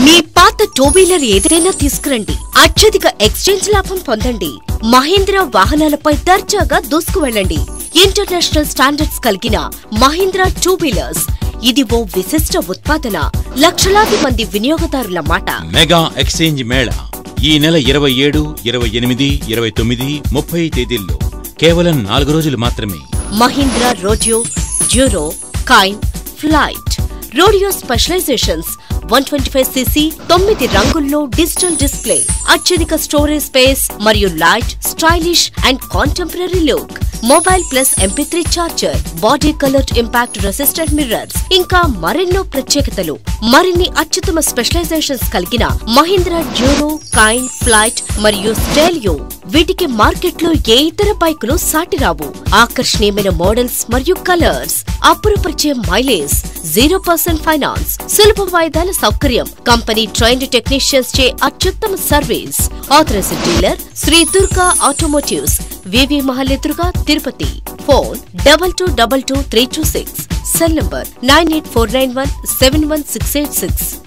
మీ పాత two wheeler ఏదైనా తీసుకురండి అత్యధిక ఎక్స్చేంజ్ లాభం పొందండి మహీంద్ర వాహనాలపై దర్జాగా దూసుకు వెళ్ళండి ఇంటర్నేషనల్ స్టాండర్డ్స్ కలిగిన మహీంద్ర టూ వీలర్స్ ఇది ఓ విశిష్ట ఉత్పాదన లక్షలాది మంది వినియోగదారుల మాట మెగా ఎక్స్చేంజ్ మేళా ఈ నెల ఇరవై ఏడు ఇరవై ఎనిమిది ఇరవై తొమ్మిది ముప్పై తేదీల్లో కేవలం నాలుగు రోజులు మాత్రమే Mahindra Rodeo Duro Kine Flyte Rodeo specialisations one twenty five CC తొమ్మిది రంగుల్లో డిజిటల్ డిస్ప్లే అత్యధిక స్టోరేజ్ స్పేస్ మరియు light stylish and contemporary look mobile plus MP three charger body coloured impact resistant mirrors ఇంకా మరెన్నో ప్రత్యేకతలు మరిన్ని అత్యుత్తమ స్పెషలైజేషన్స్ కలిగిన మహీంద్ర డ్యూరో కైన్ ఫ్లైట్ మరియు స్టేలియో వీటికి మార్కెట్లో ఏ ఇతర బైకులు సాటిరావు ఆకర్షణీయమైన మోడల్స్ మరియు కలర్స్ అప్పురపరిచే మైలేజ్ జీరో పర్సెంట్ ఫైనాన్స్ సులభ వాయిదాల సౌకర్యం కంపెనీ ట్రైన్డ్ టెక్నీషియన్స్ చే అత్యుత్తమ service authorised dealer Shri Durga automotives VV Mahal ఎదురుగా Tirupati phone double two double two three two six cell number nine eight four nine one seven one six eight six